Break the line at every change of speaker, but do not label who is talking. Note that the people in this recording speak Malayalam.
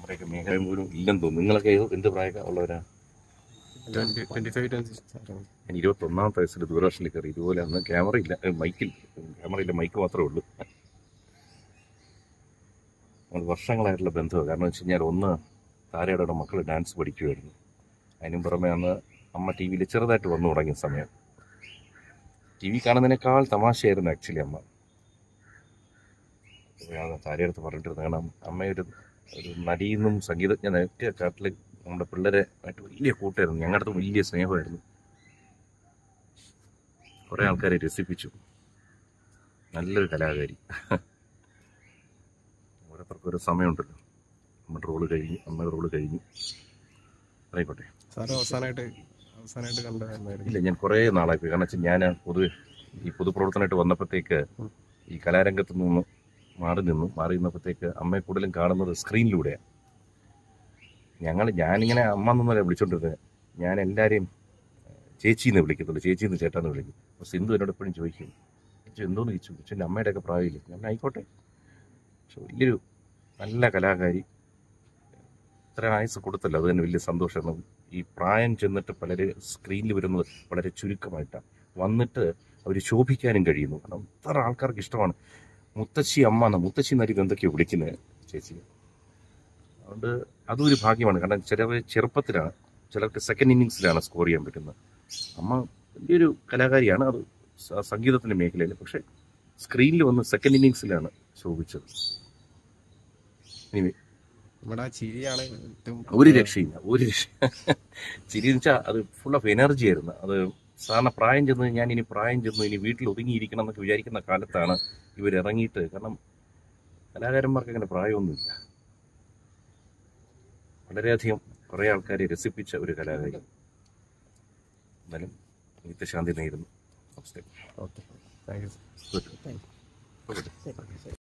ഇത്രയൊക്കെ മേഖല പോലും ഇല്ലെന്ന് തോന്നുന്നു നിങ്ങളൊക്കെ ഏത് എന്ത് പ്രായമൊക്കെ ഉള്ളവരാ
ട്വന്റി ട്വന്റി ഫൈവ് ട്വന്റി
ഞാൻ ഇരുപത്തൊന്നാമത്തെ വയസ്സിൽ ദൂരദർശനിൽ കയറി ഇതുപോലെ അന്ന് ക്യാമറ ഇല്ല ഏ, മൈക്കിൽ ക്യാമറ ഇല്ല മൈക്ക് മാത്രമേ ഉള്ളൂ നമ്മൾ വർഷങ്ങളായിട്ടുള്ള ബന്ധമാണ് കാരണം വെച്ച് കഴിഞ്ഞാൽ ഒന്ന് താരയുടെ മക്കൾ ഡാൻസ് പഠിക്കുമായിരുന്നു അതിനും പുറമെ അന്ന് അമ്മ ടി വിയിൽ ചെറുതായിട്ട് വന്നു തുടങ്ങിയ സമയം ടി വി കാണുന്നതിനേക്കാൾ തമാശയായിരുന്നു ആക്ച്വലി അമ്മ ഞാൻ താരയടുത്ത് പറഞ്ഞിട്ടിരുന്നു കാരണം അമ്മയൊരു ഒരു നടിയെന്നും സംഗീതജ്ഞനൊക്കെ കാട്ടിൽ നമ്മുടെ പിള്ളേരെ ആയിട്ട് വലിയ കൂട്ടായിരുന്നു ഞങ്ങളുടെ അടുത്ത് വലിയ സ്നേഹമായിരുന്നു കുറേ ആൾക്കാരെ രസിപ്പിച്ചു നല്ലൊരു കലാകാരി ഓരോരുത്തർക്കും ഒരു സമയമുണ്ടല്ലോ നമ്മുടെ റോള് കഴിഞ്ഞു അമ്മയുടെ റോള് കഴിഞ്ഞു ആയിക്കോട്ടെ
സാറ് അവസാനമായിട്ട് അവസാനമായിട്ട് കണ്ട എന്നായിരുന്നു
ഇല്ല ഞാൻ കുറേ നാളായി പോയി കാരണം വെച്ചാൽ ഞാൻ പൊതുവെ ഈ പൊതുപ്രവർത്തനമായിട്ട് വന്നപ്പോഴത്തേക്ക് ഈ കലാരംഗത്ത് നിന്ന് മാറി നിന്നു മാറി നിന്നപ്പോഴത്തേക്ക് അമ്മയെ കൂടുതലും കാണുന്നത് സ്ക്രീനിലൂടെയാണ് ഞങ്ങൾ ഞാനിങ്ങനെ അമ്മ എന്നൊന്നല്ല വിളിച്ചോണ്ടിരുന്നത് ഞാൻ എല്ലാവരെയും ചേച്ചി എന്ന് വിളിക്കത്തുള്ളൂ ചേച്ചി എന്ന് ചേട്ടാന്ന് വിളിക്കും അപ്പോൾ സിന്ധു എന്നോട് എപ്പോഴും ചോദിക്കും ചേച്ചി എന്തോന്ന് ചോദിച്ചു പക്ഷേ എൻ്റെ അമ്മയുടെയൊക്കെ പ്രായമില്ല ഞാൻ ആയിക്കോട്ടെ പക്ഷെ വലിയൊരു നല്ല കലാകാരി ഇത്ര ആയുസ് കൊടുത്തല്ലോ അത് തന്നെ വലിയ സന്തോഷമാണ് ഈ പ്രായം ചെന്നിട്ട് പലര് സ്ക്രീനിൽ വരുന്നത് വളരെ ചുരുക്കമായിട്ടാണ് വന്നിട്ട് അവർ ശോഭിക്കാനും കഴിയുന്നു കാരണം ഇത്ര ആൾക്കാർക്ക് ഇഷ്ടമാണ് മുത്തശ്ശി അമ്മ എന്ന മുത്തശ്ശി എന്നൊരു എന്തൊക്കെയോ വിളിക്കുന്നത് ചേച്ചി അതുകൊണ്ട് അതും ഒരു ഭാഗ്യമാണ് കാരണം ചിലർ ചെറുപ്പത്തിലാണ് ചിലർക്ക് സെക്കൻഡ് ഇന്നിങ്സിലാണ് സ്കോർ ചെയ്യാൻ പറ്റുന്നത് അമ്മ വലിയൊരു കലാകാരിയാണ് അത് സ- സംഗീതത്തിന്റെ മേഖലയിൽ പക്ഷെ സ്ക്രീനിൽ വന്ന് സെക്കൻഡ് ഇന്നിങ്സിലാണ് ശോഭിച്ചത് ഇനി
നമ്മുടെ ആ ചിരിയാണ് ഏറ്റവും
ഒരു രക്ഷയില്ല ഒരു രക്ഷ ചിരി എന്ന് വെച്ചാൽ അത് ഫുൾ ഓഫ് എനർജി ആയിരുന്നു അത് സാധാരണ പ്രായം ചെന്ന് ഞാൻ ഇനി പ്രായം ചെന്ന് ഇനി വീട്ടിൽ ഒതുങ്ങിയിരിക്കണം എന്നൊക്കെ വിചാരിക്കുന്ന കാലത്താണ് ഇവർ ഇറങ്ങിയിട്ട് കാരണം കലാകാരന്മാർക്ക് അങ്ങനെ പ്രായമൊന്നുമില്ല വളരെയധികം കുറേ ആൾക്കാരെ രസിപ്പിച്ച ഒരു കലാകാരി എന്നാലും നിത്യശാന്തി നേരുന്നു നമസ്തേ
okay thank you
Good. Good.